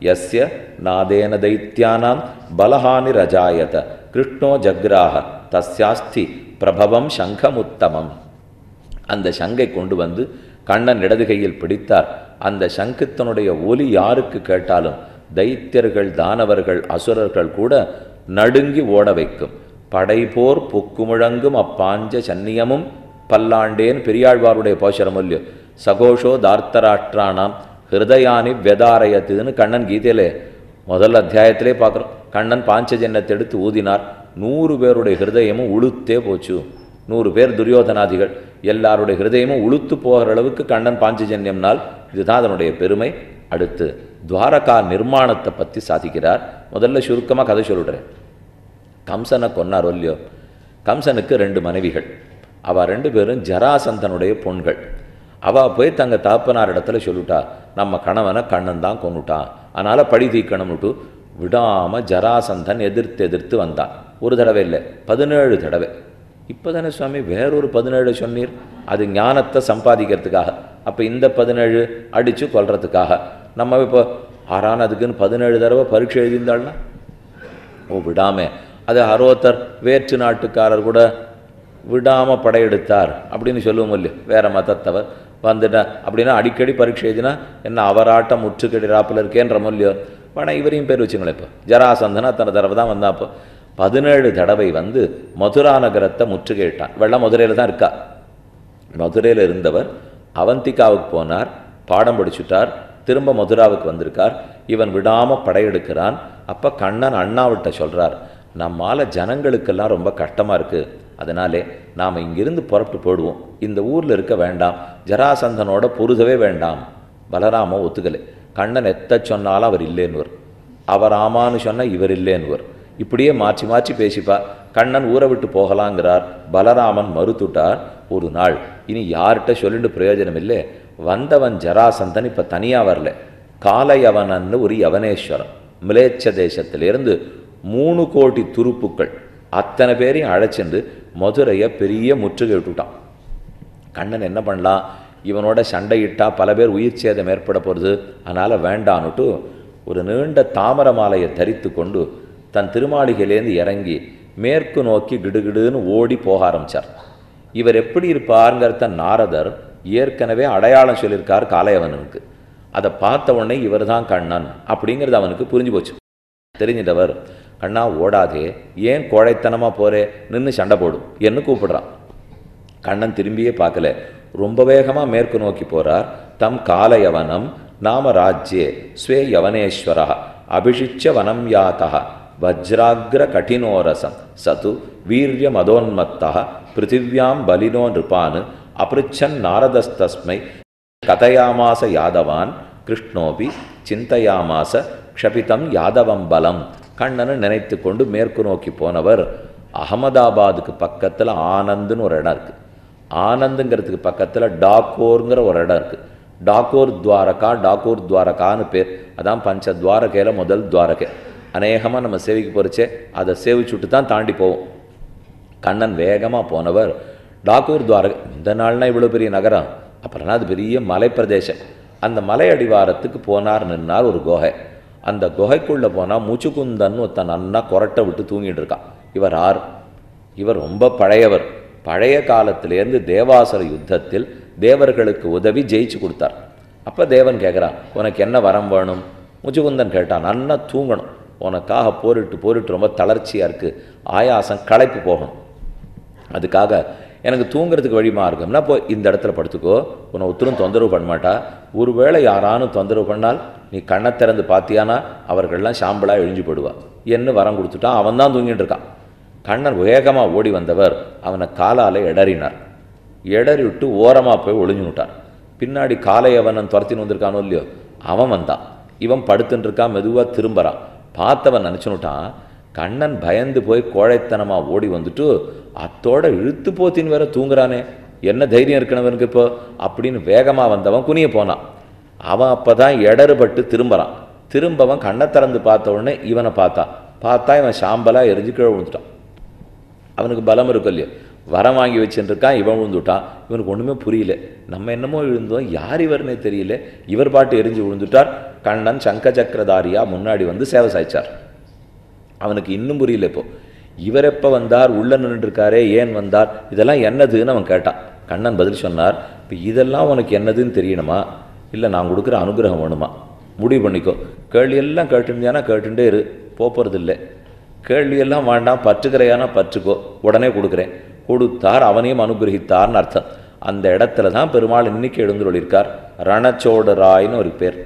யஸ்ய நாதேன தைத்தியானாம் பலஹானிரஜாயத கிருஷ்ணோ ஜக்ராஹ தஸ்யாஸ்தி பிரபவம் சங்கமுத்தமம் அந்த சங்கை கொண்டு வந்து கண்ணன் இடது கையில் பிடித்தார் அந்த சங்குத்தனுடைய ஒலி யாருக்கு கேட்டாலும் தைத்தியர்கள் தானவர்கள் அசுரர்கள் கூட நடுங்கி ஓட வைக்கும் படைபோர் பொக்குமுழங்கும் அப்பாஞ்ச சன்னியமும் பல்லாண்டேன் பெரியாழ்வாருடைய போஷரம் இல்லையோ சகோஷோ தார்த்தராஷ்டிரானாம் ஹிருதயானி வெதாரயத்துன்னு கண்ணன் கீதையிலே முதல் அத்தியாயத்திலே பார்க்குறோம் கண்ணன் பாஞ்சஜன்யத்தை எடுத்து ஊதினார் நூறு பேருடைய ஹிருதயமும் உளுத்தே போச்சு நூறு பேர் துரியோதனாதிகள் எல்லாருடைய ஹிருதயமும் உளுத்து போகிற அளவுக்கு கண்ணன் பாஞ்சஜன்யம்னால் இதுதான் அதனுடைய பெருமை அடுத்து துவாரகா நிர்மாணத்தை பற்றி சாதிக்கிறார் முதல்ல சுருக்கமாக கதை சொல்லிடுறேன் கம்சனை கொன்னார் இல்லையோ கம்சனுக்கு ரெண்டு மனைவிகள் அவள் ரெண்டு பேரும் ஜராசந்தனுடைய பொண்கள் அவள் போய் தங்க தாப்பனார் இடத்துல சொல்லிட்டா நம்ம கணவனை கண்ணன் தான் கொன்னுட்டான் அதனால் பழி தீக்கணும்னுட்டு விடாமல் ஜராசந்தன் எதிர்த்து எதிர்த்து வந்தான் ஒரு தடவை இல்லை பதினேழு தடவை இப்போ தானே சுவாமி வேறொரு பதினேழு சொன்னீர் அது ஞானத்தை சம்பாதிக்கிறதுக்காக அப்போ இந்த பதினேழு அடித்து கொல்றதுக்காக நம்ம இப்போ ஆறான அதுக்குன்னு பதினேழு தடவை பரீட்சை எழுதியிருந்தாள்னா ஓ விடாம அது அரோத்தர் வேற்று நாட்டுக்காரர் கூட விடாமல் படையெடுத்தார் அப்படின்னு சொல்லுவோம் இல்லையோ வேற மதத்தவர் வந்துட்டா அப்படின்னா அடிக்கடி பரீட்சை எழுதினா என்ன அவராட்டம் முற்றுக்கடிராப்பில் இருக்கேன்ற இல்லையோ வேணா இவரையும் பேர் வச்சுங்களேன் இப்போ ஜராசந்தனா அத்தனை தடவை தான் வந்தா அப்போ பதினேழு தடவை வந்து மதுரா நகரத்தை முற்றுகையிட்டான் வெள்ளம் மதுரையில் தான் இருக்கா மதுரையில் இருந்தவர் அவந்திகாவுக்கு போனார் பாடம் படிச்சுட்டார் திரும்ப மதுராவுக்கு வந்திருக்கார் இவன் விடாமல் படையெடுக்கிறான் அப்போ கண்ணன் அண்ணாவிட்ட சொல்கிறார் நம்மால் ஜனங்களுக்கெல்லாம் ரொம்ப கஷ்டமாக இருக்குது அதனாலே நாம் இங்கிருந்து புறப்பட்டு போடுவோம் இந்த ஊரில் இருக்க வேண்டாம் ஜராசந்தனோட பொருதவே வேண்டாம் பலராம ஒத்துக்கலை கண்ணன் எத்த சொன்னாலும் அவர் இல்லைன்னுவர் அவர் ஆமான்னு சொன்னால் இவர் இல்லைன்னுவர் இப்படியே மாற்றி மாற்றி பேசிப்பா கண்ணன் ஊரை விட்டு போகலாங்கிறார் பலராமன் மறுத்துட்டார் ஒரு நாள் இனி யார்கிட்ட சொல்லிட்டு பிரயோஜனம் இல்லை வந்தவன் ஜராசந்தன் இப்போ தனியாக வரல காலயவனன்னு ஒரு யவனேஸ்வரன் மிலேச்ச தேசத்திலிருந்து மூணு கோடி துருப்புக்கள் அத்தனை பேரையும் அழைச்சிண்டு மதுரையை பெரிய முற்றுகை விட்டுட்டான் கண்ணன் என்ன பண்ணலாம் இவனோட சண்டையிட்டா பல பேர் உயிர் சேதம் ஏற்பட போகிறது அதனால் வேண்டான்னுட்டு ஒரு நீண்ட தாமர மாலையை தரித்து கொண்டு தன் திருமாளிகையிலேருந்து இறங்கி மேற்கு நோக்கி கிடுகிடுன்னு ஓடி போக ஆரம்பித்தார் இவர் எப்படி இருப்பாருங்கிறத நாரதர் ஏற்கனவே அடையாளம் சொல்லியிருக்கார் காளையவனுக்கு அதை பார்த்த உடனே இவர் தான் கண்ணன் அப்படிங்கிறது அவனுக்கு புரிஞ்சு போச்சு தெரிஞ்சிட்டவர் கண்ணா ஓடாதே ஏன் கோழைத்தனமாக போறே நின்று சண்டை போடும் என்று கூப்பிடுறான் கண்ணன் திரும்பியே பார்க்கல ரொம்ப வேகமாக மேற்கு நோக்கி போறார் தம் காலயவனம் நாம ராஜ்யே ஸ்வே யவனேஸ்வரா அபிஷிச்ச வனம் யாத்தா வஜ்ராக்ர கடினோரசம் சது வீரிய மதோன்மத்தா பிருத்திவியாம் பலினோ நிருபான் அபிருச்சன் நாரதஸ்தஸ்மை கதையாமாச யாதவான் கிருஷ்ணோபி சிந்தையாமாச க்ஷபிதம் யாதவம் பலம் கண்ணனை நினைத்து கொண்டு மேற்கு நோக்கி போனவர் அகமதாபாத்துக்கு பக்கத்தில் ஆனந்துன்னு ஒரு இடம் இருக்குது ஆனந்துங்கிறதுக்கு பக்கத்தில் டாக்கோருங்கிற ஒரு இடம் இருக்குது டாக்கோர் துவாரகா டாக்கூர் துவாரகான்னு பேர் அதான் பஞ்ச துவாரகையில் முதல் துவாரகை அநேகமாக நம்ம சேவிக்கு போகிறச்சே அதை சேவிச்சுட்டு தான் தாண்டி போவோம் கண்ணன் வேகமாக போனவர் டாக்கூர் துவாரகை இந்த நாள்னா இவ்வளோ பெரிய நகரம் அப்புறம்னா அது பெரிய மலைப்பிரதேசம் அந்த மலை அடிவாரத்துக்கு போனார் நின்னார் ஒரு குகை அந்த குகைக்குள்ளே போனால் முச்சுக்குந்தன் ஒருத்தன் நன்னா கொரட்டை விட்டு தூங்கிட்டு இருக்கான் இவர் ஆர் இவர் ரொம்ப பழையவர் பழைய காலத்திலேருந்து தேவாசுர யுத்தத்தில் தேவர்களுக்கு உதவி ஜெயிச்சு கொடுத்தார் அப்போ தேவன் கேட்குறான் உனக்கு என்ன வரம் வேணும் முச்சுகுந்தன் கேட்டான் நன்னா தூங்கணும் உனக்காக போரிட்டு போரிட்டு ரொம்ப தளர்ச்சியாக இருக்குது ஆயாசம் களைப்பு போகணும் அதுக்காக எனக்கு தூங்குறதுக்கு வழி மார்க்கம்னா இப்போ இந்த இடத்துல படுத்துக்கோ உன்னை ஒருத்தரும் தொந்தரவு பண்ண மாட்டா ஒருவேளை யாரானும் தொந்தரவு பண்ணால் நீ கண்ணை திறந்து பார்த்தியானா அவர்கள்லாம் சாம்பலாக எழிஞ்சு போடுவா என்ன வரம் கொடுத்துட்டான் அவன் தான் தூங்கிட்டு இருக்கான் கண்ணன் வேகமாக ஓடி வந்தவர் அவனை காலால் எடறினார் எடறி விட்டு ஓரமாக போய் ஒளிஞ்சு விட்டார் பின்னாடி காலையவனன் துரத்தின்னு வந்திருக்கானோ இல்லையோ அவன் வந்தான் இவன் படுத்துன்னு இருக்கான் மெதுவாக திரும்புறான் பார்த்தவன் நினச்சுனுட்டான் கண்ணன் பயந்து போய் கோழைத்தனமாக ஓடி வந்துட்டு அத்தோட இழுத்து போத்தின்னு வேற தூங்குறானே என்ன தைரியம் இருக்கணவனுக்கு இப்போ அப்படின்னு வேகமாக வந்தவன் குனிய போனான் அவன் அப்போ தான் இடறுபட்டு திரும்புறான் திரும்பவன் கண்ணை திறந்து பார்த்த உடனே இவனை பார்த்தான் பார்த்தா இவன் சாம்பலாக எரிஞ்சு கீழே விழுந்துட்டான் அவனுக்கு பலம் இருக்கும் இல்லையோ வரம் வாங்கி வச்சுருக்கான் இவன் விழுந்துட்டான் இவனுக்கு ஒன்றுமே புரியல நம்ம என்னமோ விழுந்தோம் யார் இவர்னே தெரியல இவர் பாட்டு எரிஞ்சு விழுந்துட்டார் கண்ணன் சங்க சக்கரதாரியா முன்னாடி வந்து சேவை சாய்ச்சார் அவனுக்கு இன்னும் புரியல இப்போ இவர் எப்போ வந்தார் உள்ள நின்றுருக்காரே ஏன் வந்தார் இதெல்லாம் என்னதுன்னு அவன் கேட்டான் கண்ணன் பதில் சொன்னார் இப்போ இதெல்லாம் உனக்கு என்னதுன்னு தெரியணுமா இல்லை நான் கொடுக்குற அனுகிரகம் வேணுமா முடிவு பண்ணிக்கோ கேள்வி எல்லாம் கேட்டுருந்தியானா கேட்டுட்டே இரு போகிறது இல்லை கேள்வியெல்லாம் வேண்டாம் பற்றுக்கிறையானா பற்றுக்கோ உடனே கொடுக்குறேன் கொடுத்தார் அவனையும் அனுகிரகித்தார்னு அர்த்தம் அந்த இடத்துல தான் பெருமாள் இன்னைக்கு எழுந்துள்ளிருக்கார் ரணச்சோடராய்னு ஒரு பேர்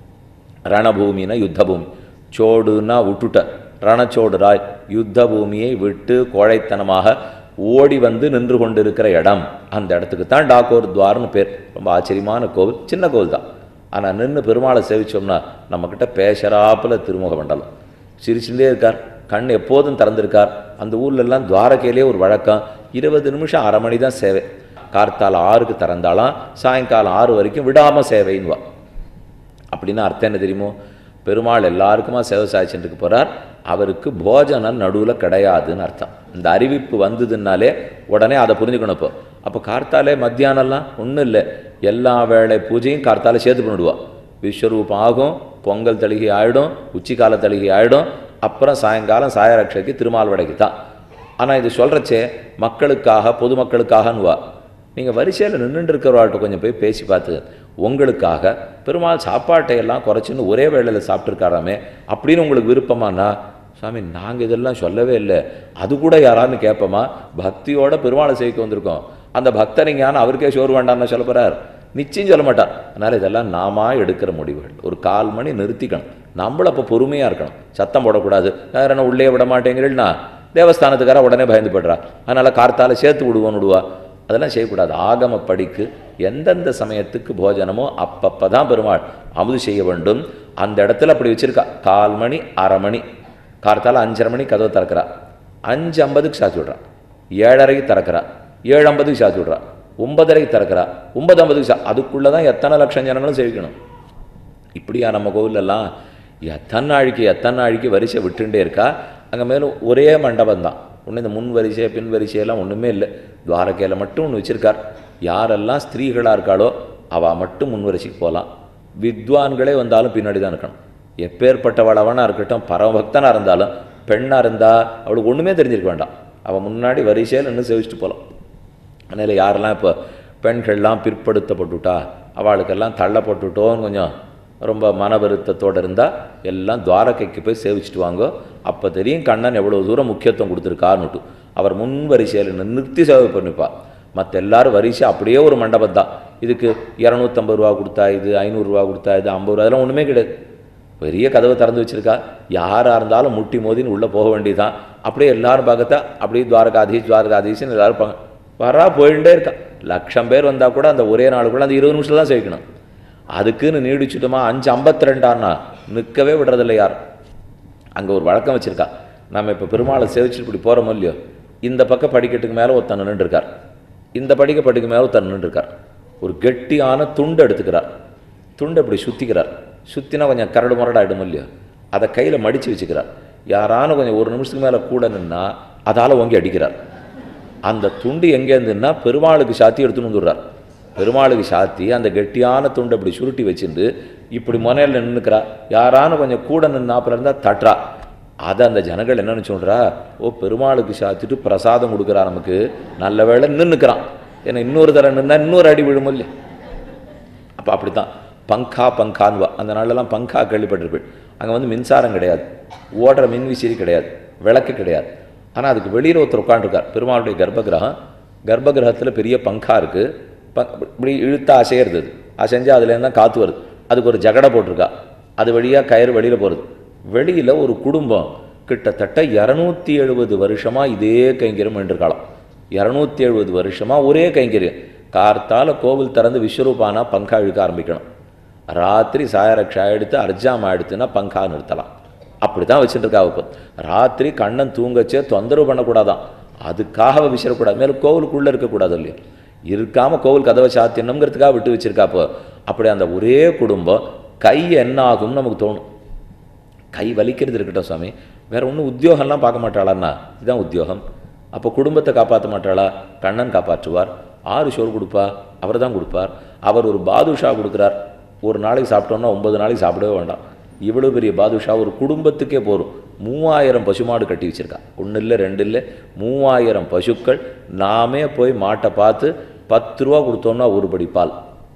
ரணபூமினா யுத்த பூமி சோடுனா விட்டுட்ட ரணச்சோடுராய் யுத்த பூமியை விட்டு கோழைத்தனமாக ஓடி வந்து நின்று கொண்டிருக்கிற இடம் அந்த இடத்துக்கு தான் டாக்கோர் துவார்னு பேர் ரொம்ப ஆச்சரியமான கோவில் சின்ன கோவில் தான் ஆனால் நின்று பெருமாளை சேவிச்சோம்னா நம்மக்கிட்ட பேசுகிறாப்புல திருமுக மண்டலம் சிரிச்சுட்டே இருக்கார் கண் எப்போதும் திறந்திருக்கார் அந்த ஊர்ல எல்லாம் துவாரகையிலே ஒரு வழக்கம் இருபது நிமிஷம் அரை மணி தான் சேவை கார்த்தால ஆறுக்கு திறந்தாலாம் சாயங்காலம் ஆறு வரைக்கும் விடாமல் சேவைன்னுவா அப்படின்னா அர்த்தம் என்ன தெரியுமோ பெருமாள் எல்லாருக்குமா சேவை சாய்ச்சிட்டு போகிறார் அவருக்கு போஜனம் நடுவில் கிடையாதுன்னு அர்த்தம் இந்த அறிவிப்பு வந்ததுனாலே உடனே அதை புரிஞ்சுக்கணும் இப்போ அப்போ கார்த்தாலே மத்தியானம்லாம் ஒன்றும் இல்லை எல்லா வேளை பூஜையும் கார்த்தால சேர்த்து பண்ணிடுவா விஸ்வரூபம் ஆகும் பொங்கல் தளிகை ஆகிடும் உச்சிக்கால தளிகை ஆகிடும் அப்புறம் சாயங்காலம் சாயரட்சைக்கு திருமால்வடைக்கு தான் ஆனால் இது சொல்கிறச்சே மக்களுக்காக பொதுமக்களுக்காகன்னுவா நீங்கள் வரிசையில் நின்றுட்டு இருக்கிறவாள்கிட்ட கொஞ்சம் போய் பேசி பார்த்து உங்களுக்காக பெருமாள் சாப்பாட்டை எல்லாம் குறைச்சின்னு ஒரே வேளையில் சாப்பிட்ருக்காராமே அப்படின்னு உங்களுக்கு விருப்பமானா சாமி நாங்கள் இதெல்லாம் சொல்லவே இல்லை அது கூட யாரான்னு கேட்போமா பக்தியோட பெருமாளை சேவிக்க வந்திருக்கோம் அந்த பக்தரிங்கான அவருக்கே சோறு வேண்டாம்னு சொல்ல போகிறார் நிச்சயம் சொல்ல மாட்டார் அதனால் இதெல்லாம் நாம எடுக்கிற முடிவுகள் ஒரு கால் மணி நிறுத்திக்கணும் நம்மள அப்போ பொறுமையாக இருக்கணும் சத்தம் போடக்கூடாது வேற என்ன உள்ளே விட மாட்டேங்கிறீன்னா தேவஸ்தானத்துக்கார உடனே பயந்து போடுறா அதனால் கார்த்தால சேர்த்து விடுவோன்னு விடுவா அதெல்லாம் செய்யக்கூடாது ஆகம படிக்கு எந்தெந்த சமயத்துக்கு போஜனமோ அப்பப்போ தான் பெருமாள் அமுது செய்ய வேண்டும் அந்த இடத்துல அப்படி வச்சிருக்கா கால் மணி அரை மணி கார்த்தால அஞ்சரை மணி கதவை திறக்கிறா அஞ்சு ஐம்பதுக்கு சாத்தி விட்றா ஏழரைக்கு திறக்கிறா ஏழு ஐம்பதுக்கு சாத்தி விட்றா ஒன்பதரைக்கு திறக்கிறா ஒன்பது ஐம்பதுக்கு சா அதுக்குள்ளே தான் எத்தனை லட்சம் ஜனங்களும் சேவிக்கணும் இப்படியா நம்ம கோவிலெல்லாம் எத்தனை நாளைக்கு எத்தனை நாளைக்கு வரிசை விட்டுட்டே இருக்கா அங்கே மேலும் ஒரே மண்டபம் தான் ஒன்றும் இந்த முன் வரிசை பின் வரிசையெல்லாம் ஒன்றுமே இல்லை துவாரகையில் மட்டும் ஒன்று வச்சுருக்கார் யாரெல்லாம் ஸ்திரீகளாக இருக்காளோ அவள் மட்டும் முன் வரிசைக்கு போகலாம் வித்வான்களே வந்தாலும் பின்னாடி தான் இருக்கணும் எப்பேற்பட்டவளவனாக இருக்கட்டும் பரமபக்தனாக இருந்தாலும் பெண்ணாக இருந்தால் அவளுக்கு ஒன்றுமே தெரிஞ்சிருக்க வேண்டாம் அவள் முன்னாடி வரிசையில் நின்று சேவிச்சுட்டு போகலாம் அதனால் யாரெல்லாம் இப்போ பெண்கள்லாம் பிற்படுத்தப்பட்டுட்டா அவளுக்கெல்லாம் தள்ளப்பட்டுட்டோன்னு கொஞ்சம் ரொம்ப மன வருத்தத்தோடு இருந்தால் எல்லாம் துவாரகைக்கு போய் சேவிச்சுட்டு வாங்கோ அப்போ தெரியும் கண்ணன் எவ்வளோ தூரம் முக்கியத்துவம் கொடுத்துருக்காருன்னுட்டு அவர் முன் வரிசையில் நிறுத்தி சேவை பண்ணிப்பா மற்ற எல்லாரும் வரிசை அப்படியே ஒரு மண்டபம் தான் இதுக்கு இரநூத்தம்பது ரூபா கொடுத்தா இது ஐநூறுரூவா கொடுத்தா இது ஐம்பது ரூபா அதெல்லாம் ஒன்றுமே கிடையாது பெரிய கதவை திறந்து வச்சிருக்கா யாராக இருந்தாலும் முட்டி மோதின்னு உள்ளே போக வேண்டியதுதான் அப்படியே எல்லாரும் பார்க்கத்தா அப்படியே துவாரகாதீஷ் துவாரகாதீஷ்னு எல்லாரும் பா வரா போயிட்டே இருக்கா லட்சம் பேர் வந்தால் கூட அந்த ஒரே நாளுக்குள்ள அந்த இருபது நிமிஷம் தான் சேர்க்கணும் அதுக்குன்னு நீடிச்சுட்டோமா அஞ்சு ஐம்பத்தி ரெண்டான்னா நிற்கவே விடுறதில்லை யாரும் அங்கே ஒரு வழக்கம் வச்சுருக்கா நம்ம இப்போ பெருமாளை சேவிச்சுட்டு இப்படி போகிறோமோ இல்லையோ இந்த பக்கம் படிக்கட்டுக்கு மேலே ஒருத்தன் நின்றுருக்கார் இந்த படிக்க படிக்கு மேலே ஒருத்தன் நின்றுருக்கார் ஒரு கெட்டியான துண்டு எடுத்துக்கிறார் துண்டை இப்படி சுற்றிக்கிறார் சுற்றினா கொஞ்சம் கரடு முரடாயிடும் இல்லையோ அதை கையில் மடித்து வச்சுக்கிறார் யாரானு கொஞ்சம் ஒரு நிமிஷத்துக்கு மேலே கூட நின்னா அதால் ஓங்கி அடிக்கிறார் அந்த துண்டு எங்கேருந்துன்னா பெருமாளுக்கு சாத்தி எடுத்துன்னு வந்துடுறார் பெருமாளுக்கு சாத்தி அந்த கெட்டியான துண்டை இப்படி சுருட்டி வச்சுட்டு இப்படி முனையில் நின்றுக்கிறா யாரானு கொஞ்சம் கூட நின்னாப்புல இருந்தால் தட்டுறா அதை அந்த ஜனங்கள் என்னன்னு சொல்கிறா ஓ பெருமாளுக்கு சாத்திட்டு பிரசாதம் கொடுக்குறா நமக்கு நல்ல வேளை நின்றுக்கிறான் ஏன்னா இன்னொரு தடவை நின்னா இன்னொரு அடி விழும் இல்லையா அப்போ அப்படி தான் பங்கா பங்கான்வா அந்த நாளெல்லாம் பங்கா கேள்விப்பட்டிருப்பேன் அங்கே வந்து மின்சாரம் கிடையாது ஓடுற மின்விசிறி கிடையாது விளக்கு கிடையாது ஆனால் அதுக்கு வெளியில் ஒருத்தர் உட்காந்துருக்கார் பெருமாளுடைய கர்ப்பகிரகம் கர்ப்பகிரகத்தில் பெரிய பங்கா இருக்குது ப இப்படி இழுத்தா அசையிறது அது அசைஞ்சு அதுலேருந்து தான் காற்று வருது அதுக்கு ஒரு ஜகடை போட்டிருக்கா அது வழியாக கயிறு வெளியில் போகிறது வெளியில் ஒரு குடும்பம் கிட்டத்தட்ட இரநூத்தி எழுபது வருஷமாக இதே கைங்கரியம் பண்ணிருக்காளாம் இரநூத்தி எழுபது வருஷமாக ஒரே கைங்கரியம் கார்த்தால கோவில் திறந்து விஸ்வரூபானா பங்கா இழுக்க ஆரம்பிக்கணும் ராத்திரி சாயரக்ஷா எடுத்து அர்ஜாமா எடுத்துன்னா பங்கா நிறுத்தலாம் அப்படி தான் வச்சுட்டு இருக்கா இப்போ ராத்திரி கண்ணன் தூங்கச்சே தொந்தரவு பண்ணக்கூடாதான் அதுக்காக அவ விசிறக்கூடாது மேலும் கோவிலுக்குள்ளே இருக்கக்கூடாது இல்லையா இருக்காமல் கோவில் கதவை சாத்தியணுங்கிறதுக்காக விட்டு வச்சிருக்கா அப்போ அப்படி அந்த ஒரே குடும்பம் கை என்ன ஆகும்னு நமக்கு தோணும் கை வலிக்கிறது இருக்கட்டும் சுவாமி வேற ஒன்றும் உத்தியோகம்லாம் பார்க்க மாட்டாளான்னா இதுதான் உத்தியோகம் அப்போ குடும்பத்தை காப்பாற்ற மாட்டாளா கண்ணன் காப்பாற்றுவார் ஆறு சோறு கொடுப்பா அவர் தான் கொடுப்பார் அவர் ஒரு பாதுஷா கொடுக்குறார் ஒரு நாளைக்கு சாப்பிட்டோம்னா ஒன்பது நாளைக்கு சாப்பிடவே வேண்டாம் இவ்வளோ பெரிய பாதுஷா ஒரு குடும்பத்துக்கே போகும் மூவாயிரம் பசுமாடு கட்டி வச்சிருக்கா ஒன்று இல்லை ரெண்டு இல்லை மூவாயிரம் பசுக்கள் நாமே போய் மாட்டை பார்த்து பத்து ரூபா கொடுத்தோம்னா ஒரு படி பால்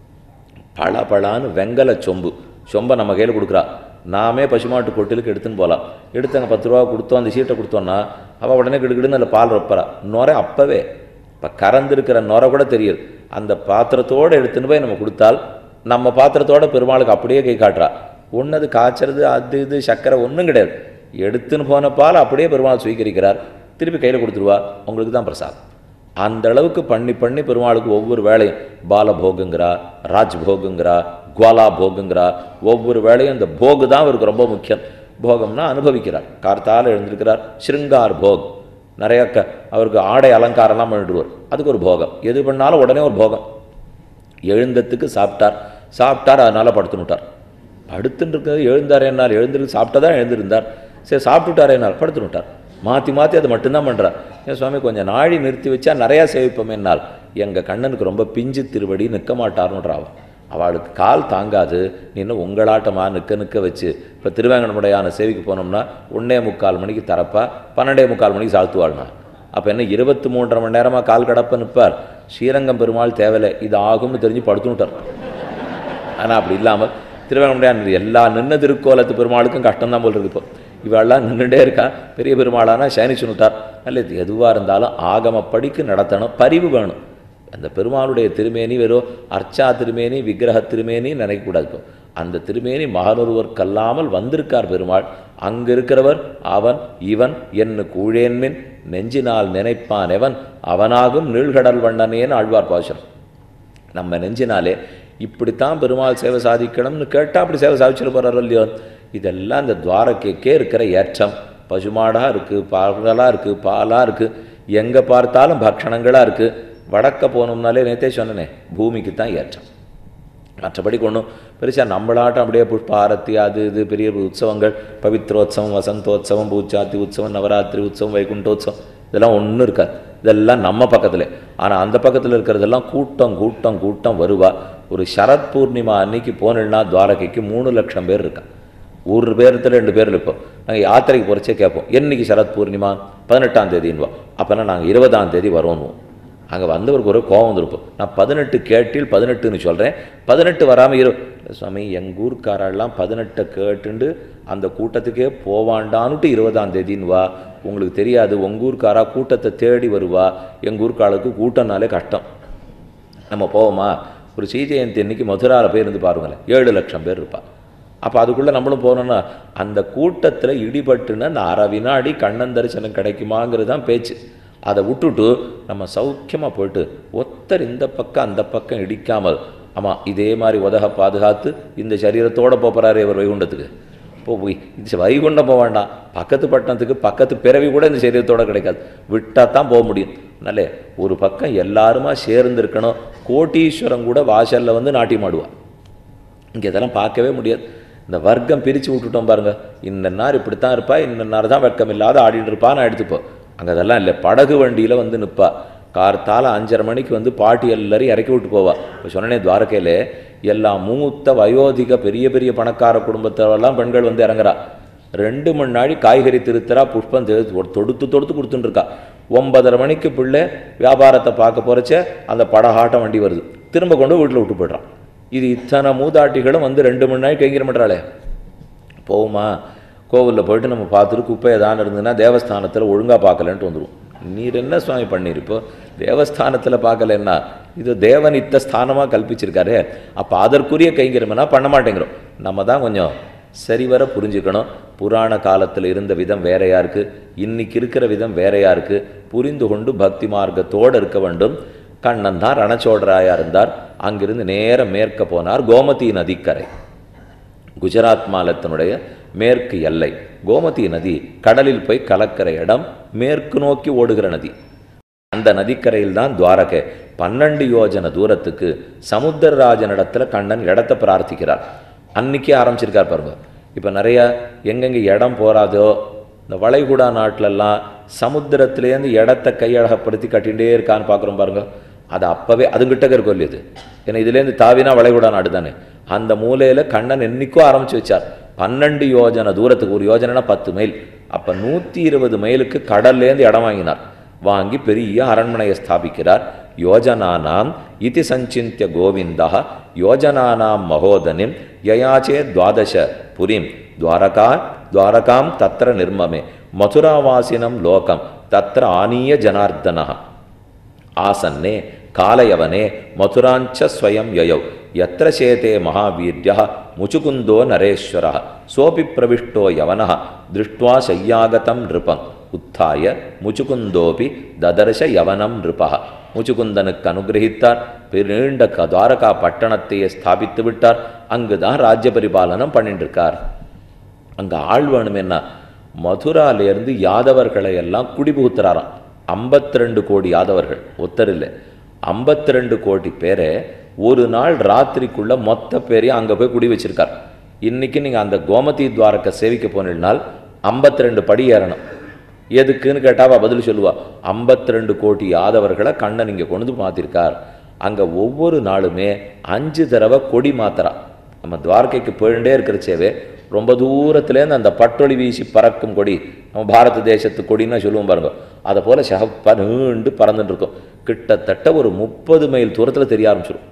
பள பளான்னு வெங்கல சொம்பு சொம்பை நம்ம கையில் கொடுக்குறா நாமே பசுமாட்டு கொட்டிலுக்கு எடுத்துன்னு போகலாம் எடுத்து அங்கே பத்து ரூபா கொடுத்தோம் அந்த சீட்டை கொடுத்தோன்னா அவள் உடனே கிடுக்கிடுன்னு அதில் பால் வைப்பறா நுரை அப்போவே இப்போ கறந்துருக்கிற நுரை கூட தெரியுது அந்த பாத்திரத்தோடு எடுத்துன்னு போய் நம்ம கொடுத்தால் நம்ம பாத்திரத்தோட பெருமாளுக்கு அப்படியே கை காட்டுறா ஒன்று அது காய்ச்சறது அது இது சக்கரை ஒன்றும் கிடையாது எடுத்துன்னு போன பால் அப்படியே பெருமாள் சுவீகரிக்கிறார் திருப்பி கையில் கொடுத்துருவா உங்களுக்கு தான் பிரசாதம் அந்த அளவுக்கு பண்ணி பண்ணி பெருமாளுக்கு ஒவ்வொரு வேலையும் பாலபோகுங்கிறா ராஜ்போகுங்கிறா குவாலா போகுங்கிறா ஒவ்வொரு வேலையும் இந்த போகு தான் அவருக்கு ரொம்ப முக்கியம் போகம்னா அனுபவிக்கிறார் கார்த்தால எழுந்திருக்கிறார் ஸ்ருங்கார் போக் நிறைய க அவருக்கு ஆடை அலங்காரம்லாம் பண்ணிடுவார் அதுக்கு ஒரு போகம் எது பண்ணாலும் உடனே ஒரு போகம் எழுந்தத்துக்கு சாப்பிட்டார் சாப்பிட்டார் அதனால படுத்துனுட்டார் படுத்துன்னு இருக்கிறது எழுந்தார் என்னால் எழுந்திருக்கு சாப்பிட்டதான் எழுந்திருந்தார் சரி சாப்பிட்டுட்டார் என்னால் படுத்துனுட்டார் மாற்றி மாற்றி அதை மட்டும்தான் பண்ணுறார் என் சுவாமி கொஞ்சம் நாழி நிறுத்தி வச்சா நிறையா சேவிப்போம் என்னால் எங்கள் கண்ணனுக்கு ரொம்ப பிஞ்சு திருவடி நிற்க மாட்டார்னுன்றாவா அவளுக்கு கால் தாங்காது நீ இன்னும் உங்களாட்டமாக நிற்க நிற்க வச்சு இப்போ திருவேங்கடமுடையான சேவிக்கு போனோம்னா ஒன்றே முக்கால் மணிக்கு தரப்பா பன்னெண்டே முக்கால் மணிக்கு சாழ்த்துவாள்னா அப்போ என்ன இருபத்தி மூன்றரை மணி நேரமாக கால் கடப்ப நிற்பார் ஸ்ரீரங்கம் பெருமாள் தேவையில்லை இது ஆகும்னு தெரிஞ்சு படுத்துனுட்டார் ஆனால் அப்படி இல்லாமல் திருவேங்கமுடையான் எல்லா நின்ன திருக்கோலத்து பெருமாளுக்கும் கஷ்டம்தான் போல் இருக்கு இப்போ இவெல்லாம் நின்றுட்டே இருக்கா பெரிய பெருமாளானா சயனிச்சுனுட்டார் அல்ல இது எதுவாக இருந்தாலும் ஆகமப்படிக்கு நடத்தணும் பரிவு வேணும் அந்த பெருமாளுடைய திருமேனி வெறும் அர்ச்சா திருமேனி விக்கிரக திருமேனி நினைக்கக்கூடாது இப்போ அந்த திருமேனி மகனொருவர்க்கல்லாமல் வந்திருக்கார் பெருமாள் அங்க இருக்கிறவர் அவன் இவன் என்ன கூழேன்மின் நெஞ்சினால் நினைப்பான் எவன் அவனாகும் நீழ்கடல் வண்ணனேன்னு ஆழ்வார் பாசுரம் நம்ம நெஞ்சினாலே இப்படித்தான் பெருமாள் சேவை சாதிக்கணும்னு கேட்டால் அப்படி சேவை சாதிச்சிட போகிறாரோ இல்லையோ இதெல்லாம் இந்த துவாரக்கைக்கே இருக்கிற ஏற்றம் பசுமாடாக இருக்குது பாலாக இருக்குது பாலாக இருக்குது எங்கே பார்த்தாலும் பக்ஷணங்களாக இருக்குது வடக்க போனோம்னாலே நேத்தே சொன்னனே பூமிக்கு தான் ஏற்றம் மற்றபடி ஒன்றும் பெருசாக நம்மளாட்டம் அப்படியே புஷ்ப ஆரத்தி அது இது பெரிய உற்சவங்கள் பவித்ரோத்சவம் வசந்தோத்சவம் பூச்சாத்தி உற்சவம் நவராத்திரி உற்சவம் வைகுண்டோத்சவம் இதெல்லாம் ஒன்றும் இருக்காது இதெல்லாம் நம்ம பக்கத்தில் ஆனால் அந்த பக்கத்தில் இருக்கிறதெல்லாம் கூட்டம் கூட்டம் கூட்டம் வருவா ஒரு சரத் பூர்ணிமா அன்னைக்கு போனேன்னா துவாரகைக்கு மூணு லட்சம் பேர் இருக்கா ஒரு பேரத்தில் ரெண்டு பேர் இருப்போம் நாங்கள் யாத்திரைக்கு போகிறச்சே கேட்போம் என்னைக்கு சரத் பூர்ணிமா பதினெட்டாம் தேதின்வா அப்போனா நாங்கள் இருபதாம் தேதி வரோன்னுவோம் அங்கே வந்தவருக்கு ஒரு கோபம் வந்திருப்போம் நான் பதினெட்டு கேட்டில் பதினெட்டுன்னு சொல்கிறேன் பதினெட்டு வராமல் இரு சுவாமி எங்கள் ஊர்க்காரெல்லாம் பதினெட்டை கேட்டுண்டு அந்த கூட்டத்துக்கே போவாண்டான்னுட்டு இருபதாம் தேதின்னு வா உங்களுக்கு தெரியாது உங்கள் ஊர்க்காரா கூட்டத்தை தேடி வருவா எங்கள் ஊர்க்காளுக்கு கூட்டம்னாலே கஷ்டம் நம்ம போவோமா ஒரு ஸ்ரீ ஜெயந்தி அன்னைக்கு மதுராவில் போய் இருந்து பாருங்களேன் ஏழு லட்சம் பேர் இருப்பா அப்போ அதுக்குள்ளே நம்மளும் போனோம்னா அந்த கூட்டத்தில் இடிபட்டுன்னு அந்த அரை வினாடி கண்ணன் தரிசனம் கிடைக்குமாங்கிறது தான் பேச்சு அதை விட்டுட்டு நம்ம சௌக்கியமாக போயிட்டு ஒத்தர் இந்த பக்கம் அந்த பக்கம் இடிக்காமல் ஆமாம் இதே மாதிரி உதக பாதுகாத்து இந்த சரீரத்தோடு போகிறாரு இவர் வைகுண்டத்துக்கு இப்போ போய் இது வைகுண்டம் போக வேண்டாம் பக்கத்து பட்டணத்துக்கு பக்கத்து பிறவி கூட இந்த சரீரத்தோட கிடைக்காது விட்டால் தான் போக முடியும் அதனால ஒரு பக்கம் எல்லாருமா சேர்ந்து இருக்கணும் கோட்டீஸ்வரம் கூட வாசலில் வந்து நாட்டியம் ஆடுவா இங்கே இதெல்லாம் பார்க்கவே முடியாது இந்த வர்க்கம் பிரித்து விட்டுட்டோம் பாருங்க இந்த நார் இப்படித்தான் இருப்பா இந்த நார் தான் வெட்கம் இல்லாத ஆடிட்டு இருப்பான்னு எடுத்துப்போம் அங்கே அதெல்லாம் இல்லை படகு வண்டியில் வந்து நிற்பா கார்த்தால அஞ்சரை மணிக்கு வந்து பாட்டி எல்லாரையும் இறக்கி விட்டு போவா இப்போ சொன்னனே துவாரகையில் எல்லா மூத்த வயோதிக பெரிய பெரிய பணக்கார குடும்பத்திலெல்லாம் பெண்கள் வந்து இறங்குறா ரெண்டு மணி நாளி காய்கறி திருத்தரா புஷ்பம் தெ- தொடுத்து தொடுத்து கொடுத்துட்டு இருக்கா ஒன்பதரை மணிக்கு பிள்ளை வியாபாரத்தை பார்க்க போறச்சே அந்த படகாட்டம் வண்டி வருது திரும்ப கொண்டு வீட்டில் விட்டு போய்ட்றான் இது இத்தனை மூதாட்டிகளும் வந்து ரெண்டு மணி நாள் கைங்கிற மாட்டாளே போகுமா கோவிலில் போயிட்டு நம்ம பார்த்துட்டு குப்பை ஏதாவது இருந்ததுன்னா தேவஸ்தானத்தில் ஒழுங்காக பார்க்கலன்ட்டு வந்துடுவோம் நீர் என்ன சுவாமி பண்ணியிருப்போ தேவஸ்தானத்தில் பார்க்கலன்னா இது தேவனித்த ஸ்தானமாக கல்பிச்சிருக்காரு அப்போ அதற்குரிய கைங்கிறமெனா பண்ண மாட்டேங்கிறோம் நம்ம தான் கொஞ்சம் சரிவர புரிஞ்சுக்கணும் புராண காலத்தில் இருந்த விதம் வேறையா இருக்கு இன்னைக்கு இருக்கிற விதம் வேறையா இருக்கு புரிந்து கொண்டு பக்தி மார்க்கத்தோடு இருக்க வேண்டும் கண்ணன் தான் ரணச்சோடராயா இருந்தார் அங்கிருந்து நேர மேற்க போனார் கோமதி நதிக்கரை குஜராத் மாநிலத்தினுடைய மேற்கு எல்லை கோமதி நதி கடலில் போய் கலக்கிற இடம் மேற்கு நோக்கி ஓடுகிற நதி அந்த நதிக்கரையில் தான் துவாரகை பன்னெண்டு யோஜன தூரத்துக்கு சமுத்திரராஜனிடத்துல கண்ணன் இடத்த பிரார்த்திக்கிறார் அன்னைக்கே ஆரம்பிச்சிருக்கார் பாருங்க இப்போ நிறைய எங்கெங்கே இடம் போறாதோ இந்த வளைகுடா நாட்டிலெல்லாம் சமுத்திரத்திலேருந்து இடத்த கையழகப்படுத்தி கட்டிகிட்டே இருக்கான்னு பார்க்குறோம் பாருங்க அது அப்போவே அதுங்கிட்ட இருக்கும் இல்லையா இது ஏன்னா இதுலேருந்து தாவினா வளைகுடா நாடு தானே அந்த மூலையில் கண்ணன் என்னைக்கோ ஆரம்பிச்சு வச்சார் பன்னெண்டு யோஜனை தூரத்துக்கு ஒரு யோஜனைனா பத்து மைல் அப்போ நூற்றி இருபது மைலுக்கு கடல்லேருந்து இடம் வாங்கினார் வாங்கி பெரிய அரண்மனையை ஸ்தாபிக்கிறார் யோஜனானாம் இதி சஞ்சிந்திய கோவிந்தா யோஜனானாம் மகோதனிம் யயாச்சே துவாதச புரிம் துவாரகா துவாரகாம் தத்திர நிர்மமே மதுராவாசினம் லோகம் தத்திர ஆனீய ஜனார்தனா ஆசன்னே காலயவனே மதுராஞ்ச ஸ்வயம் யயௌ यत्र शेते महावीर्यः मुचुकुन्दो नरेश्वरः सोऽपि प्रविष्टो यवनः दृष्ट्वा शय्यागतं नृपम् உத்தாய முச்சுகுந்தோபி ததர்ஷ யவனம் நிருபா முச்சுகுந்தனுக்கு அனுகிரகித்தார் நீண்ட க- துவாரகா பட்டணத்தையே ஸ்தாபித்து விட்டார் அங்குதான் ராஜ்ய பரிபாலனம் பண்ணிட்டு இருக்கார் அங்கே ஆள் வேணும் என்ன மதுராலேருந்து யாதவர்களை எல்லாம் குடிபுகுத்துறாராம் 52 கோடி யாதவர்கள் ஒத்தர் இல்லை 52 கோடி பேரை ஒரு நாள் ராத்திரிக்குள்ள மொத்த பேரையும் அங்கே போய் குடி வச்சிருக்கார் இன்னைக்கு நீங்கள் அந்த கோமதி துவாரக்கை சேவிக்க போனீங்கனால் 52 படி ஏறணும் எதுக்குன்னு கேட்டாவா பதில் சொல்லுவா 52 கோடி யாதவர்களை கண்ணன் இங்கே கொண்டு வந்து மாற்றிருக்கார் அங்கே ஒவ்வொரு நாளுமே அஞ்சு தடவை கொடி மாத்துறா நம்ம துவாரகைக்கு போயிட்டே இருக்கிறச்சேவே ரொம்ப தூரத்துலேருந்து அந்த பட்டொளி வீசி பறக்கும் கொடி நம்ம பாரத தேசத்து கொடின்னா சொல்லுவோம் பாருங்க அதை போல சகப்பா நீண்டு பறந்துட்டு இருக்கும் கிட்டத்தட்ட ஒரு முப்பது மைல் தூரத்தில் தெரிய ஆரம்பிச்சிடும்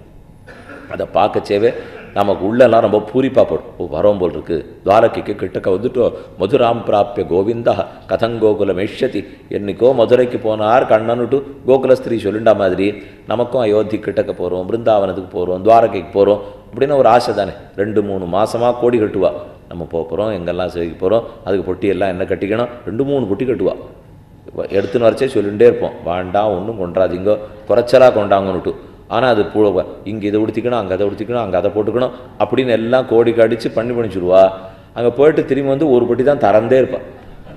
அதை பார்க்கச்சேவே நமக்கு உள்ளெல்லாம் ரொம்ப பூரிப்பா போடும் ஓ வரோம் போல் இருக்கு துவாரகைக்கு கிட்டக்க வந்துட்டோ மதுராம் பிராப்பிய கோவிந்தா கதங்கோகுலம் எஷ்யதி என்னைக்கோ மதுரைக்கு போனார் கண்ணனுட்டு கோகுலஸ்திரீ சொல்லிண்டா மாதிரி நமக்கும் அயோத்தி கிட்டக்க போகிறோம் பிருந்தாவனத்துக்கு போகிறோம் துவாரகைக்கு போகிறோம் அப்படின்னு ஒரு ஆசை தானே ரெண்டு மூணு மாசமா கோடி கட்டுவா நம்ம போக போகிறோம் எங்கெல்லாம் சேவிக்க போகிறோம் அதுக்கு பொட்டியெல்லாம் என்ன கட்டிக்கணும் ரெண்டு மூணு பொட்டி கட்டுவா வ- எடுத்துன்னு வரச்சே சொல்லிகிட்டே இருப்போம் வேண்டாம் ஒன்றும் கொண்டாதீங்க குறைச்சலாக கொண்டாங்கன்னுட்டு ஆனால் அது பு இங்கே இதை உடுத்திக்கணும் அங்கே அதை உடுத்திக்கணும் அங்கே அதை போட்டுக்கணும் அப்படின்னு எல்லாம் கோடி கடிச்சு பண்ணி பண்ணிச்சுடுவா அங்கே போயிட்டு திரும்பி வந்து ஒரு பொட்டி தான் திறந்தே இருப்பாள்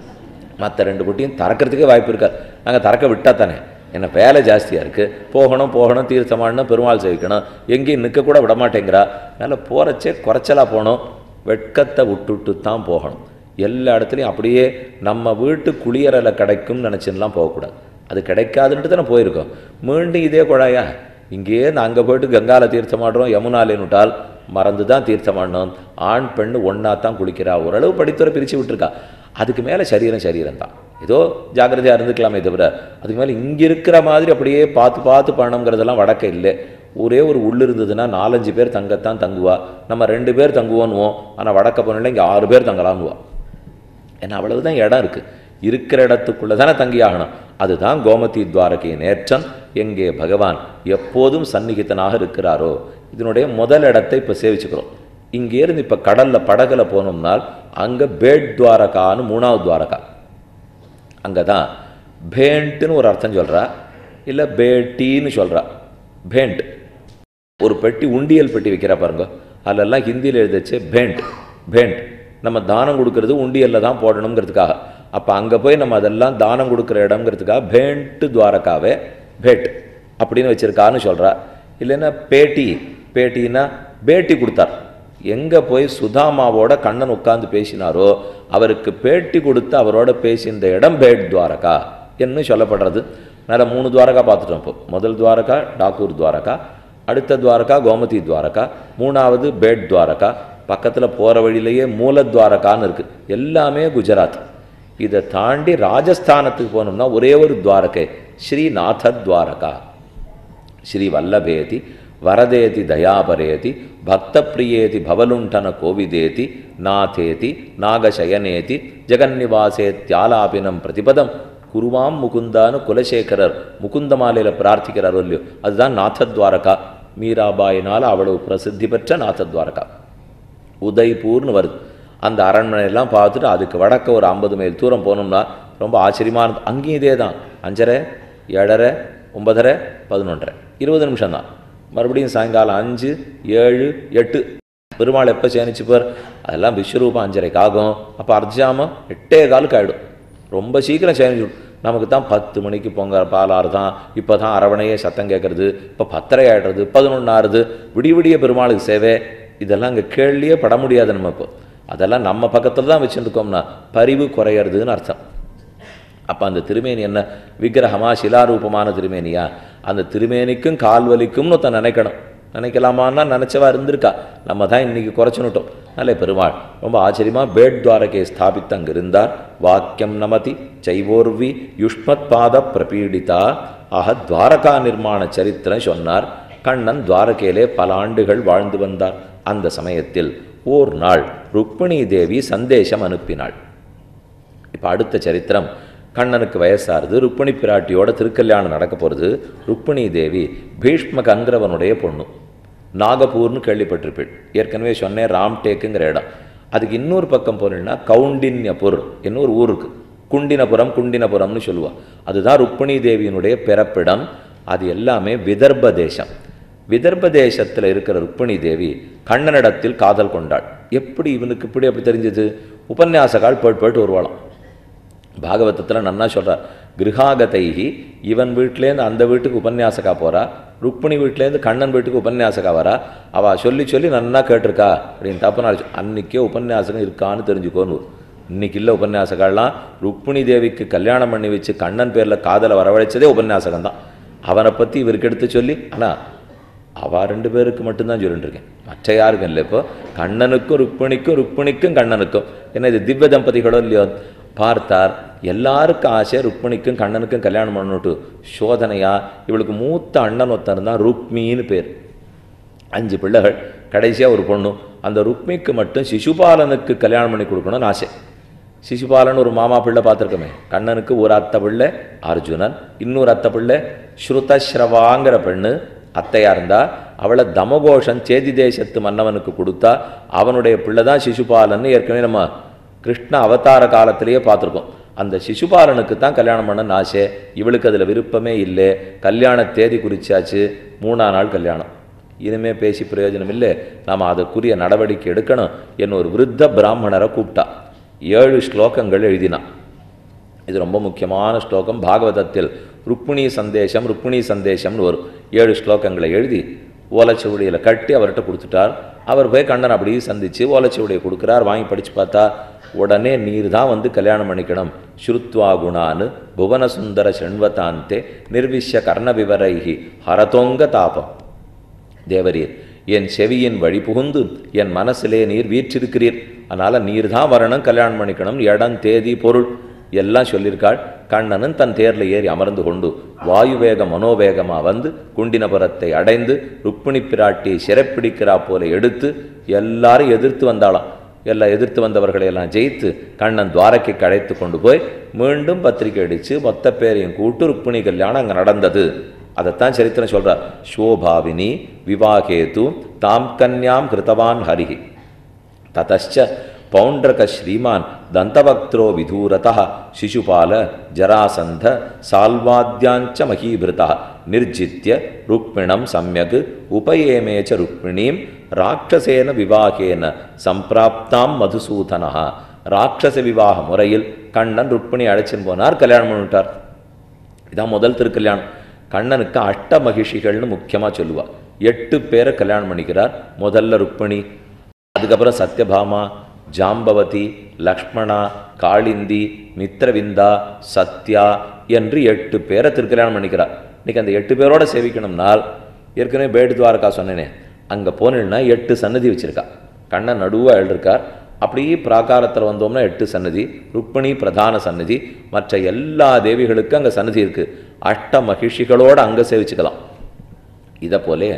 மற்ற ரெண்டு பொட்டியும் திறக்கிறதுக்கே வாய்ப்பு இருக்காது நாங்கள் திறக்க விட்டா தானே என்ன வேலை ஜாஸ்தியாக இருக்குது போகணும் போகணும் தீர்த்தமாடணும் பெருமாள் சேவிக்கணும் எங்கேயும் நிற்க கூட விட மாட்டேங்கிறா அதனால் போகிறச்சே குறைச்சலாக போகணும் வெட்கத்தை விட்டுட்டு தான் போகணும் எல்லா இடத்துலையும் அப்படியே நம்ம வீட்டு குளியறலை கிடைக்கும்னு நினச்சின்லாம் போகக்கூடாது அது கிடைக்காதுன்ட்டு தானே போயிருக்கோம் மீண்டும் இதே குழாயா இங்கேயே அங்கே போயிட்டு கங்கால தீர்த்தமாடுறோம் யமுனாலேன்னுட்டால் மறந்து தான் தீர்த்தமாடணும் ஆண் பெண் ஒன்றா தான் குளிக்கிறா ஓரளவு படித்துறை பிரித்து விட்டுருக்கா அதுக்கு மேலே சரீரம் சரீரம் தான் ஏதோ ஜாக்கிரதையாக இருந்துக்கலாமே தவிர அதுக்கு மேலே இங்கே இருக்கிற மாதிரி அப்படியே பார்த்து பார்த்து பண்ணணுங்கிறதெல்லாம் வடக்க இல்லை ஒரே ஒரு உள்ள இருந்ததுன்னா நாலஞ்சு பேர் தங்கத்தான் தங்குவா நம்ம ரெண்டு பேர் தங்குவோன்னுவோம் ஆனால் வடக்க போனில் இங்கே ஆறு பேர் தங்கலான்னுவா ஏன்னா அவ்வளவுதான் இடம் இருக்கு இருக்கிற இடத்துக்குள்ள தானே தங்கியாகணும் அதுதான் கோமதி துவாரகையின் ஏற்றம் எங்கே பகவான் எப்போதும் சந்நிகிதனாக இருக்கிறாரோ இதனுடைய முதல் இடத்தை இப்போ சேவிச்சுக்கிறோம் இங்கேருந்து இப்போ கடல்ல படகுல போனோம்னால் அங்கே பேட் துவாரகான்னு மூணாவது துவாரகா அங்கே தான் பேண்ட்டுன்னு ஒரு அர்த்தம் சொல்றா இல்லை பேட்டின்னு சொல்றா பேண்ட் ஒரு பெட்டி உண்டியல் பெட்டி வைக்கிறா பாருங்க அதிலெல்லாம் ஹிந்தியில் எழுதிச்சு பேண்ட் பேண்ட் நம்ம தானம் கொடுக்கறது உண்டியல்ல தான் போடணுங்கிறதுக்காக அப்போ அங்கே போய் நம்ம அதெல்லாம் தானம் கொடுக்குற இடம்ங்கிறதுக்காக பேண்ட்டு துவாரகாவே பேட் அப்படின்னு வச்சிருக்கான்னு சொல்றா இல்லைன்னா பேட்டி பேட்டின்னா பேட்டி கொடுத்தார் எங்கே போய் சுதாமாவோட கண்ணன் உட்கார்ந்து பேசினாரோ அவருக்கு பேட்டி கொடுத்து அவரோட பேசியிருந்த இடம் பேட் துவாரகா என்று சொல்லப்படுறது மேலே மூணு துவாரகா பார்த்துட்டோம் இப்போ முதல் துவாரகா டாக்கூர் துவாரகா அடுத்த துவாரகா கோமதி துவாரகா மூணாவது பேட் துவாரகா பக்கத்தில் போகிற வழியிலேயே மூல துவாரகான்னு இருக்குது எல்லாமே குஜராத் இதை தாண்டி ராஜஸ்தானத்துக்கு போனோம்னா ஒரே ஒரு துவாரகை ஸ்ரீநாத துவாரகா శ్రీ వల్లభేతి వరదేతి దయాపరేతి భక్తప్రియేతి భవలుంఠన కోవిదేతి నాథేతి నాగశయనేతి ஜெகன்னிவாசேத்யாலாபினம் பிரதிபதம் குருவாம் முகுந்தான்னு குலசேகரர் முகுந்தமாலையில் பிரார்த்திக்கிறாரோ இல்லையோ அதுதான் நாதத்வாரகா மீராபாயினால் அவ்வளவு பிரசித்தி பெற்ற நாதத்வாரகா உதய்பூர்னு வருது அந்த அரண்மனையெல்லாம் பார்த்துட்டு அதுக்கு வடக்க ஒரு ஐம்பது மைல் தூரம் போனோம்னா ரொம்ப ஆச்சரியமான அங்கேயும் இதே தான் அஞ்சரை ஏழரை ஒன்பதரை பதினொன்றரை இருபது நிமிஷம் தான் மறுபடியும் சாயங்காலம் அஞ்சு ஏழு எட்டு பெருமாள் எப்போ சேனிச்சுப்பார் அதெல்லாம் விஸ்வரூபம் அஞ்சரைக்கு ஆகும் அப்போ அர்ஜாமம் எட்டே காலுக்கு ஆகிடும் ரொம்ப சீக்கிரம் சேனிச்சு நமக்கு தான் பத்து மணிக்கு பொங்க பாலாறு தான் இப்போ தான் அரவணையே சத்தம் கேட்குறது இப்போ பத்தரை ஆயிடுறது பதினொன்று ஆறுது விடிய விடிய பெருமாளுக்கு சேவை இதெல்லாம் இங்கே கேள்வியே பட முடியாது நம்ம இப்போ அதெல்லாம் நம்ம பக்கத்தில் தான் வச்சுருக்கோம்னா பரிவு குறையிறதுன்னு அர்த்தம் அப்போ அந்த திருமேனி என்ன விக்கிரகமா சிலாரூபமான திருமேனியா அந்த திருமேனிக்கும் கால் வலிக்கும்னு ஒருத்தன் நினைக்கணும் நினைக்கலாமான்னா நினச்சவா இருந்திருக்கா நம்ம தான் இன்னைக்கு குறைச்சுனுட்டோம் நல்ல பெருமாள் ரொம்ப ஆச்சரியமா பேட் துவாரகை ஸ்தாபித்து அங்கே இருந்தார் வாக்கியம் நமதி சைவோர்வி யுஷ்மத் பாத பிரபீடிதா ஆக துவாரகா நிர்மாண சரித்திரம் சொன்னார் கண்ணன் துவாரகையிலே பல ஆண்டுகள் வாழ்ந்து வந்தார் அந்த சமயத்தில் ஓர் நாள் ருக்மிணி தேவி சந்தேசம் அனுப்பினாள் இப்போ அடுத்த சரித்திரம் கண்ணனுக்கு வயசாருது ருக்மிணி பிராட்டியோட திருக்கல்யாணம் நடக்க போகிறது ருக்மிணி தேவி பீஷ்ம கங்கிரவனுடைய பொண்ணு நாகப்பூர்னு கேள்விப்பட்டிருப்பீள் ஏற்கனவே சொன்னேன் ராம்டேக்குங்கிற இடம் அதுக்கு இன்னொரு பக்கம் போனீங்கன்னா கவுண்டின்யபுர் இன்னொரு ஊர் இருக்கு குண்டினபுரம் குண்டினபுரம்னு சொல்லுவா அதுதான் ருக்மிணி தேவியினுடைய பிறப்பிடம் அது எல்லாமே விதர்ப தேசம் விதர்ப தேசத்தில் இருக்கிற ருக்மிணி தேவி கண்ணனிடத்தில் காதல் கொண்டாள் எப்படி இவனுக்கு இப்படி அப்படி தெரிஞ்சது உபன்யாசகால் போயிட்டு போயிட்டு வருவாளாம் பாகவதத்தில் நன்னா சொல்கிறார் கிரகாகதைகி இவன் வீட்டிலேருந்து அந்த வீட்டுக்கு உபன்யாசகா போகிறா ருக்மிணி வீட்டிலேருந்து கண்ணன் வீட்டுக்கு உபன்யாசகா வரா அவள் சொல்லி சொல்லி நன்னா கேட்டிருக்கா அப்படின்னு தப்பு நாள் அன்னைக்கே உபன்யாசகம் இருக்கான்னு தெரிஞ்சுக்கோன்னு இன்னைக்கு இல்லை உபன்யாசகாலாம் ருக்மிணி தேவிக்கு கல்யாணம் பண்ணி வச்சு கண்ணன் பேரில் காதலை வரவழைச்சதே உபன்யாசகம் தான் அவனை பற்றி இவருக்கு எடுத்து சொல்லி ஆனால் அவ ரெண்டு பேருக்கு மட்டும்தான் சொல்லிட்டு இருக்கேன் மற்ற யாருக்கும் இல்லை இப்போ கண்ணனுக்கும் ருக்மிணிக்கும் ருக்மிணிக்கும் கண்ணனுக்கும் ஏன்னா இது திவ்ய தம்பதிகளோ இல்லையோ பார்த்தார் எல்லாருக்கும் ஆசை ருக்மிணிக்கும் கண்ணனுக்கும் கல்யாணம் பண்ணணுட்டு சோதனையா இவளுக்கு மூத்த அண்ணன் ஒருத்தன் தான் ருக்மின்னு பேர் அஞ்சு பிள்ளைகள் கடைசியாக ஒரு பொண்ணு அந்த ருக்மிக்கு மட்டும் சிசுபாலனுக்கு கல்யாணம் பண்ணி கொடுக்கணும்னு ஆசை சிசுபாலன் ஒரு மாமா பிள்ளை பார்த்துருக்கோமே கண்ணனுக்கு ஒரு அத்தை பிள்ளை அர்ஜுனன் இன்னொரு அத்தை பிள்ளை ஸ்ருதஸ்ரவாங்கிற பெண்ணு அத்தையா இருந்தா அவளை தமகோஷன் சேதி தேசத்து மன்னவனுக்கு கொடுத்தா அவனுடைய பிள்ளை தான் சிசுபாலன் ஏற்கனவே நம்ம கிருஷ்ண அவதார காலத்திலேயே பார்த்துருக்கோம் அந்த சிசுபாலனுக்கு தான் கல்யாணம் பண்ணணும்னு ஆசை இவளுக்கு அதில் விருப்பமே இல்லை கல்யாண தேதி குறிச்சாச்சு மூணா நாள் கல்யாணம் இனிமே பேசி பிரயோஜனம் இல்லை நாம் அதுக்குரிய நடவடிக்கை எடுக்கணும் என்ன ஒரு விருத்த பிராமணரை கூப்பிட்டா ஏழு ஸ்லோகங்கள் எழுதினான் இது ரொம்ப முக்கியமான ஸ்லோகம் பாகவதத்தில் ருக்மிணி சந்தேஷம் ருக்மிணி சந்தேஷம்னு வரும் ஏழு ஸ்லோகங்களை எழுதி ஓலைச்சுவடியில் கட்டி அவர்கிட்ட கொடுத்துட்டார் அவர் போய் கண்ணன் அப்படியே சந்தித்து ஓலைச்சுவடியை கொடுக்குறார் வாங்கி படித்து பார்த்தா உடனே நீர் தான் வந்து கல்யாணம் பண்ணிக்கணும் ஸ்ருத்வா குணான்னு புவனசுந்தர செண்வதாந்தே நிர்விஷ்ய கர்ண விவரைகி ஹரதோங்க தாபம் தேவரீர் என் செவியின் வழி புகுந்து என் மனசிலே நீர் வீற்றிருக்கிறீர் அதனால் நீர் தான் வரணும் கல்யாணம் பண்ணிக்கணும் இடம் தேதி பொருள் எல்லாம் சொல்லியிருக்காள் கண்ணனும் தன் தேரில் ஏறி அமர்ந்து கொண்டு வாயுவேக மனோவேகமாக வந்து குண்டினபுரத்தை அடைந்து ருக்மிணி பிராட்டியை சிறைப்பிடிக்கிறா போல எடுத்து எல்லாரும் எதிர்த்து வந்தாளாம் எல்லாம் எதிர்த்து வந்தவர்களை எல்லாம் ஜெயித்து கண்ணன் துவாரகைக்கு அழைத்து கொண்டு போய் மீண்டும் பத்திரிக்கை அடித்து மொத்த பேரையும் கூட்டு ருக்மிணி கல்யாணம் அங்கே நடந்தது அதைத்தான் சரித்திரம் சொல்றார் சோபாவினி விவாகேது தாம் கன்யாம் கிருத்தவான் ஹரிஹி ததச்ச பௌண்டரக ஸ்ரீமான் தந்தவக்திரோ விதூரத சிசுபால ஜராசந்த சால்வாத்யாஞ்ச மகீபிருதா நிர்ஜித்ய ருக்மிணம் சம்யக் உபயேமேச்ச ருக்மிணீம் ராட்சசேன விவாகேன சம்பிராப்தாம் மதுசூதனா ராட்சச விவாக முறையில் கண்ணன் ருக்மிணி அழைச்சின்னு போனார் கல்யாணம் பண்ணிவிட்டார் இதான் முதல் திருக்கல்யாணம் கண்ணனுக்கு அஷ்ட மகிஷிகள்னு முக்கியமாக சொல்லுவா எட்டு பேரை கல்யாணம் பண்ணிக்கிறார் முதல்ல ருக்மிணி அதுக்கப்புறம் சத்யபாமா ஜாம்பவதி லக்ஷ்மணா காளிந்தி மித்ரவிந்தா சத்யா என்று எட்டு பேரை திருக்கல்யாணம் பண்ணிக்கிறார் இன்னைக்கு அந்த எட்டு பேரோட சேவிக்கணும்னால் ஏற்கனவே பேடு துவாரகா சொன்னேனே அங்கே போனீங்கன்னா எட்டு சன்னதி வச்சிருக்கா கண்ணன் நடுவாக எழுதிருக்கார் அப்படியே பிராகாரத்தில் வந்தோம்னா எட்டு சன்னதி ருக்மிணி பிரதான சன்னதி மற்ற எல்லா தேவிகளுக்கும் அங்கே சன்னதி இருக்குது அஷ்ட மகிஷிகளோடு அங்கே சேவிச்சுக்கலாம் இதை போலே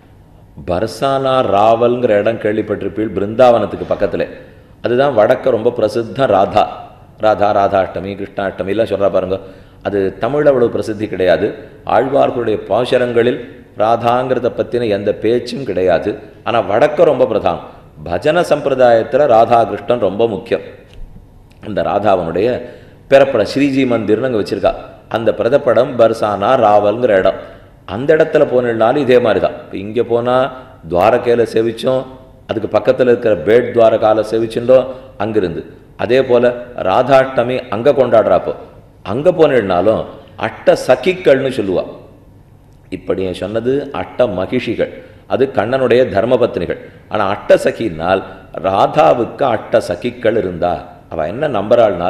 பர்சானா ராவல்ங்கிற இடம் கேள்விப்பட்டிருப்பீள் பிருந்தாவனத்துக்கு பக்கத்தில் அதுதான் வடக்க ரொம்ப பிரசித்த ராதா ராதா ராதாஷ்டமி கிருஷ்ணாஷ்டமிலாம் சொல்கிறா பாருங்க அது தமிழ் அவ்வளவு பிரசித்தி கிடையாது ஆழ்வார்களுடைய பாசுரங்களில் ராதாங்கிறத பற்றின எந்த பேச்சும் கிடையாது ஆனால் வடக்க ரொம்ப பிரதானம் பஜன சம்பிரதாயத்தில் ராதா கிருஷ்ணன் ரொம்ப முக்கியம் அந்த ராதாவனுடைய பிறப்படம் ஸ்ரீஜி மந்திர்னு அங்கே வச்சுருக்கா அந்த பிரதப்படம் பர்சானா ராவல்ங்கிற இடம் அந்த இடத்துல போனாலும் இதே மாதிரி தான் இப்போ இங்கே போனால் துவாரகையில் சேவிச்சோம் அதுக்கு பக்கத்தில் இருக்கிற பேட் துவாரகாவில் சேவிச்சுட்டோம் அங்கிருந்து அதே போல் ராதாஷ்டமி அங்கே கொண்டாடுறாப்போ அங்கே போனாலும் அட்ட சகிக்கள்னு சொல்லுவா இப்படி சொன்னது அட்ட மகிஷிகள் அது கண்ணனுடைய தர்மபத்னிகள் ஆனால் அட்ட சகினால் ராதாவுக்கு அட்ட சகிக்கள் இருந்தா அவள் என்ன நம்புறாள்னால்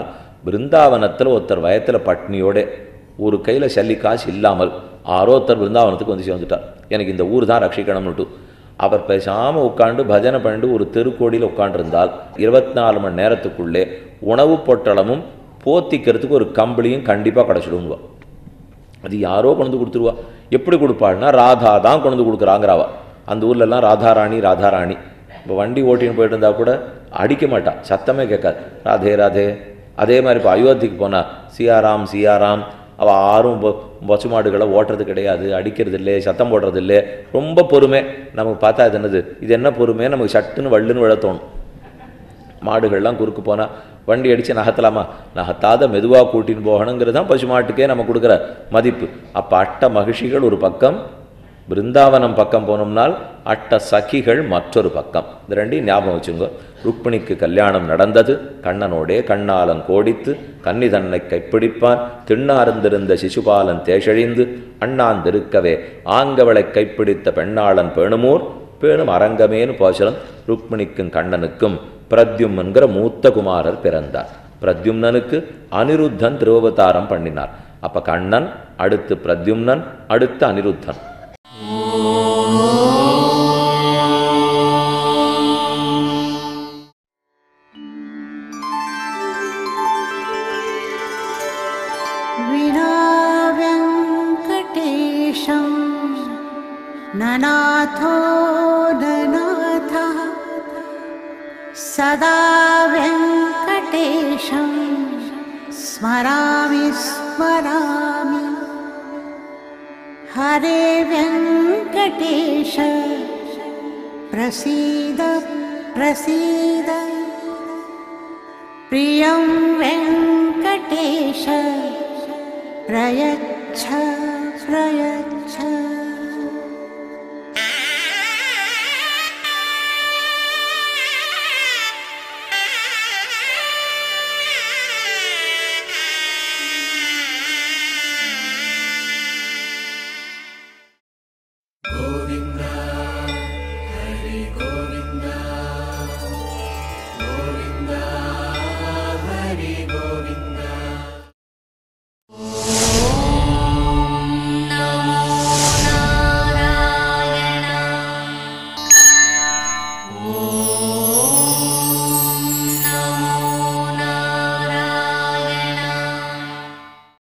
பிருந்தாவனத்தில் ஒருத்தர் வயத்தில் பட்னியோட ஒரு கையில் சல்லி காசு இல்லாமல் ஆரோ ஒருத்தர் பிருந்தாவனத்துக்கு வந்து சேர்ந்துட்டார் எனக்கு இந்த ஊர் தான் ரட்சிக்கணும்னுட்டு அவர் பேசாமல் உட்காந்து பஜனை பண்ணிட்டு ஒரு தெருக்கோடியில் உட்காண்டிருந்தால் இருபத்தி நாலு மணி நேரத்துக்குள்ளே உணவு பொட்டலமும் போத்திக்கிறதுக்கு ஒரு கம்பளியும் கண்டிப்பாக கிடச்சிடுங்க அது யாரோ கொண்டு வந்து கொடுத்துருவா எப்படி கொடுப்பாள்னா ராதா தான் கொண்டு வந்து கொடுக்குறாங்கிறாவா அந்த ஊர்லெல்லாம் ராதாராணி ராதாராணி இப்போ வண்டி ஓட்டின்னு போயிட்டு இருந்தால் கூட அடிக்க மாட்டா சத்தமே கேட்காது ராதே ராதே அதே மாதிரி இப்போ அயோத்திக்கு போனா சியாராம் சியாராம் அவள் ஆறும் பொ- பசுமாடுகளை ஓட்டுறது கிடையாது அடிக்கிறது இல்லை சத்தம் போடுறது இல்லை ரொம்ப பொறுமை நமக்கு பார்த்தா இது என்னது இது என்ன பொறுமை நமக்கு சட்டுன்னு வள்ளுன்னு விழ தோணும் மாடுகள்லாம் குறுக்கு போனால் வண்டி அடித்து நகர்த்தலாமா நகர்த்தாத மெதுவாக கூட்டின்னு போகணுங்கிறது தான் பசு மாட்டுக்கே நம்ம கொடுக்குற மதிப்பு அப்போ அட்ட மகிழ்ச்சிகள் ஒரு பக்கம் பிருந்தாவனம் பக்கம் போனோம்னால் அட்ட சகிகள் மற்றொரு பக்கம் இது ரெண்டையும் ஞாபகம் வச்சுங்க ருக்மிணிக்கு கல்யாணம் நடந்தது கண்ணனோடே கண்ணாலன் கோடித்து கன்னி தன்னை கைப்பிடிப்பான் திண்ணார்ந்திருந்த சிசுபாலன் தேஷழிந்து அண்ணாந்திருக்கவே ஆங்கவளை கைப்பிடித்த பெண்ணாளன் பேணுமூர் பேணும் அரங்கமேனு பாசுரம் ருக்மிணிக்கும் கண்ணனுக்கும் பிரத்யும்ன்கிற மூத்த குமாரர் பிறந்தார் பிரத்யும்னனுக்கு அனிருத்தன் திருவவதாரம் பண்ணினார் அப்ப கண்ணன் அடுத்து பிரத்யும்னன் அடுத்து அனிருத்தன் विना व्यङ्कटेशं ननाथो ननाथः सदा व्यङ्कटेशं स्मरामि स्मरामि हरे व्यङ्कटेश प्रसीद प्रसीद प्रियं वेङ्कटेश प्रयच्छ प्रयच्छ